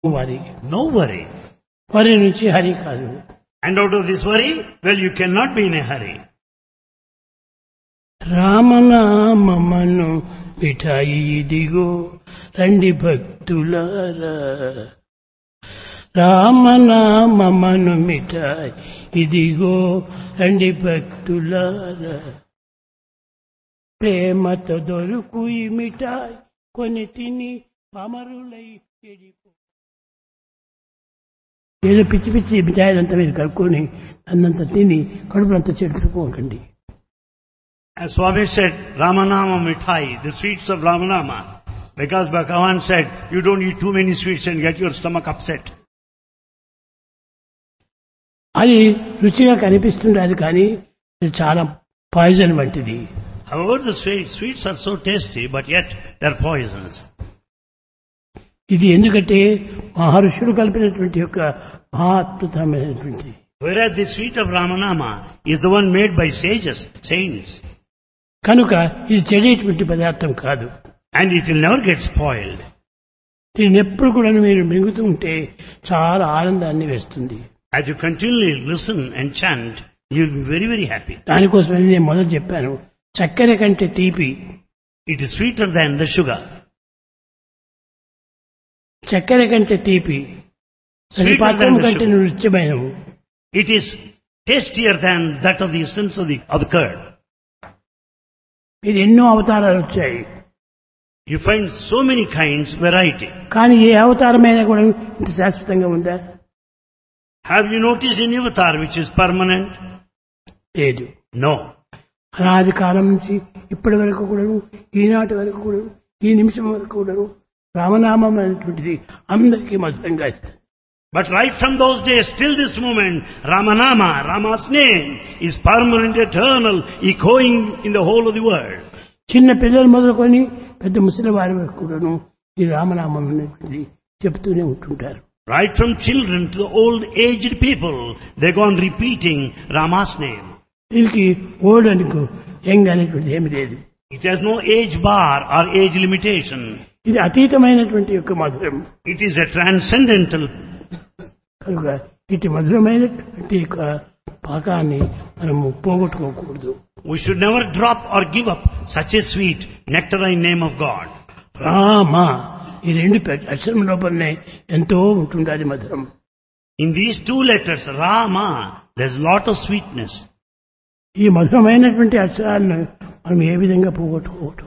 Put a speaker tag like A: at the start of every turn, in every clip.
A: వరి
B: No worry.
A: వరి నుంచి హరి కాదు
B: And out of this worry, well, you cannot be in a hurry.
A: రామనామమను మిఠాయి ఇదిగో రండి భక్తులారా రామనామమను మిఠాయి ఇదిగో రండి భక్తులారా ప్రేమతో దొరుకు ఈ మిఠాయి కొని తిని అమరులై చెడిపో ఏదో పిచ్చి పిచ్చి మిఠాయిలంతా మీరు కలుపుకొని అన్నంత తిని కడుపునంతా చెడుకోకండి
B: As Swami said, Ramanama Mithai, the sweets of Ramanama. Because Bhagavan said, you don't eat too many sweets and get your stomach upset.
A: అది రుచిగా కనిపిస్తుండదు కానీ ఇది చాలా పాయిజన్ వంటిది
B: However, the sweet, sweets are so tasty, but yet they're poisonous.
A: ఇది ఎందుకంటే మహర్షులు కలిపినటువంటి యొక్క మహాద్భుతమైనటువంటి
B: Whereas the sweet of Ramanama is the one made by sages, saints.
A: కనుక ఇది చెడేటువంటి పదార్థం కాదు
B: And it will never get spoiled.
A: దీన్ని ఎప్పుడు కూడా మీరు మింగుతూ ఉంటే చాలా ఆనందాన్ని వేస్తుంది
B: As you continually listen and chant, you'll be very, very happy.
A: దానికోసమని నేను మొదలు చెప్పాను చక్కెర కంటే తీపి
B: It is sweeter than the sugar.
A: చక్కెర కంటే తీపి
B: Sweeter than
A: పాత్రం
B: the
A: కంటే
B: sugar.
A: నృత్యమైనవు
B: It is tastier than that of the essence of the, of the curd.
A: ఇది ఎన్నో అవతారాలు వచ్చాయి
B: You find so many kinds, variety.
A: కానీ ఏ అవతారమైనా కూడా ఇంత శాశ్వతంగా ఉందా
B: Have you noticed any avatar which is permanent?
A: లేదు
B: No.
A: అనాది కాలం నుంచి ఇప్పటి వరకు కూడాను ఈనాటి వరకు కూడాను ఈ నిమిషం వరకు కూడాను రామనామం అనేటువంటిది అందరికీ మధురంగా ఇస్తుంది
B: But right from those days till this moment, Ramanama, Rama's name, is permanent, eternal, echoing in the whole of the world.
A: చిన్న పిల్లలు మొదలుకొని పెద్ద ముసలి వారి వరకు కూడాను ఈ రామనామం అనేటువంటిది చెప్తూనే ఉంటుంటారు
B: Right from children to the old aged people, they go on repeating Rama's name.
A: దీనికి ఓల్డ్ అనుకో యంగ్ అనేటువంటిది ఏమి లేదు
B: It has no age bar or age limitation.
A: ఇది అతీతమైనటువంటి యొక్క మధురం
B: It is a transcendental.
A: కనుక ఇటు మధురమైనటువంటి యొక్క పాకాన్ని మనము పోగొట్టుకోకూడదు
B: We should never drop or give up such a sweet nectarine name of God.
A: Rama ఈ రెండు పె- అక్షరం లోపలనే ఎంతో ఉంటుండాలి మధురం
B: In these two letters, Rama, there's lot of sweetness.
A: ఈ మధురమైనటువంటి అక్షరాలను మనం ఏ విధంగా పోగొట్టుకోవటం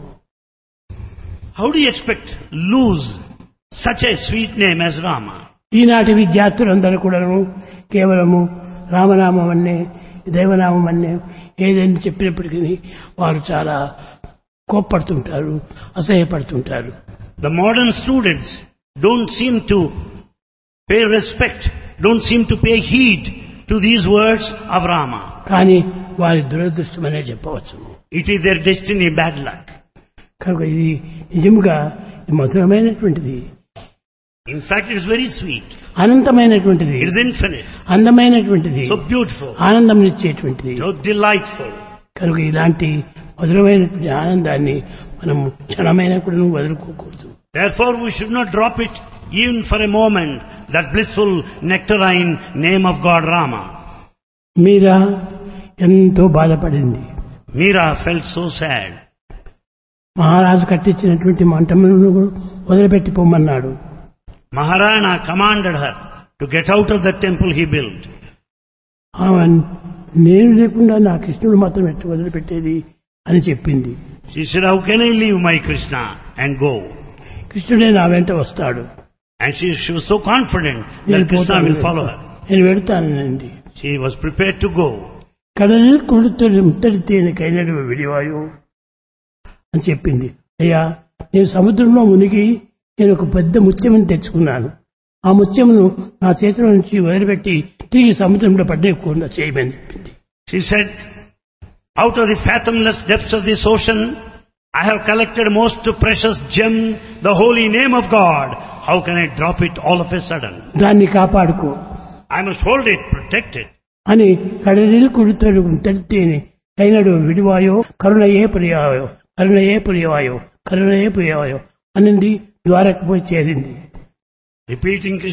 B: How do you expect lose such a sweet name as Rama?
A: ఈనాటి విద్యార్థులందరూ కూడాను కేవలము రామనామం అన్నే దైవనామం అన్నే ఏదైనా చెప్పినప్పటికీ వారు చాలా కోప్పడుతుంటారు అసహ్యపడుతుంటారు
B: The modern students don't seem to pay respect, don't seem to pay heed to these words of Rama.
A: కానీ వారి దురదృష్టమనే చెప్పవచ్చు
B: It is their destiny, bad luck.
A: కనుక ఇది నిజముగా మధురమైనటువంటిది
B: In fact, it is very sweet.
A: అనంతమైనటువంటిది
B: It is infinite,
A: అందమైనటువంటిది
B: so beautiful,
A: ఆనందం ఇచ్చేటువంటిది
B: so delightful.
A: కనుక ఇలాంటి మధురమైనటువంటి ఆనందాన్ని మనం క్షణమైనా కూడా వదులుకోకూడదు
B: Therefore, we should not drop it even for a moment, that blissful nectarine name of God Rama.
A: మీరా ఎంతో బాధపడింది
B: Meera felt so sad.
A: మహారాజు కట్టించినటువంటి మంటములను కూడా వదిలిపెట్టి పొమ్మన్నాడు
B: Maharana commanded her to get out of the temple he built.
A: ఆమె నేను లేకుండా నా కృష్ణుడు మాత్రం ఎట్టు వదిలిపెట్టేది అని చెప్పింది
B: She said, how can I leave my Krishna and go?
A: కృష్ణుడే నా వెంట వస్తాడు
B: And she, she was so confident
A: నేను
B: that Krishna
A: పోతాను
B: will follow her.
A: నేను వెళతానండి
B: She was prepared to go.
A: కడలిൽ కొడుతుడు ముత్తడితేనే కైనడు విడివాయు అని చెప్పింది అయ్యా నేను సముద్రంలో మునిగి నేను ఒక పెద్ద ముత్యమును తెచ్చుకున్నాను ఆ ముత్యమును నా చేతిలో నుంచి వదిలిపెట్టి తిరిగి సముద్రంలో పడ్డేయకుండా చేయమని చెప్పింది
B: She said, out of the fathomless depths of this ocean, I have collected most precious gem, the holy name of God. How can I drop it all of a sudden?
A: దాన్ని కాపాడుకో
B: I must hold it, protect it.
A: అని కడలిల్ కుడుతాడు తడితేనే కైనడు విడివాయో కరుణయే ప్రియాయో కరుణయే ప్రియవాయో కరుణయే ప్రియవాయో అనింది ద్వారకు పోయి చేరింది
B: Repeating Krishna